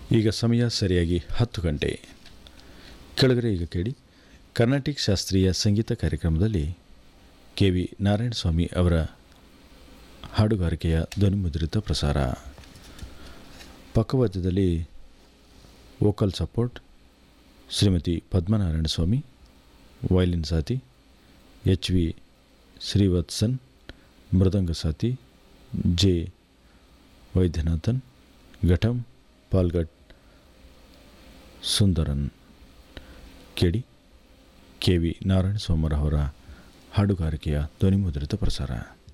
ಈಗ ಸಮಯ ಸರಿಯಾಗಿ ಹತ್ತು ಗಂಟೆ ಕೆಳಗರೆ ಈಗ ಕೇಳಿ ಕರ್ನಾಟಿಕ್ ಶಾಸ್ತ್ರೀಯ ಸಂಗೀತ ಕಾರ್ಯಕ್ರಮದಲ್ಲಿ ಕೆ ವಿ ನಾರಾಯಣಸ್ವಾಮಿ ಅವರ ಹಾಡುಗಾರಿಕೆಯ ಧ್ವನಿಮುದ್ರಿತ ಪ್ರಸಾರ ಪಕ್ಕವಾದ್ಯದಲ್ಲಿ vocal support Shrimati Padmanarayana Swamy violin ಸಾತಿ ಎಚ್ ವಿ ಶ್ರೀವತ್ಸನ್ ಮೃದಂಗ ಸಾತಿ ಜೆ ವೈದ್ಯನಾಥನ್ ಘಟಂ ಪಾಲ್ಗಟ್ ಸುಂದರನ್ ಕೇಳಿ ಕೆ ವಿ ನಾರಾಯಣ ಸ್ವಾಮರವರ ಹಾಡುಗಾರಿಕೆಯ ಧ್ವನಿಮುದ್ರಿತ ಪ್ರಸಾರ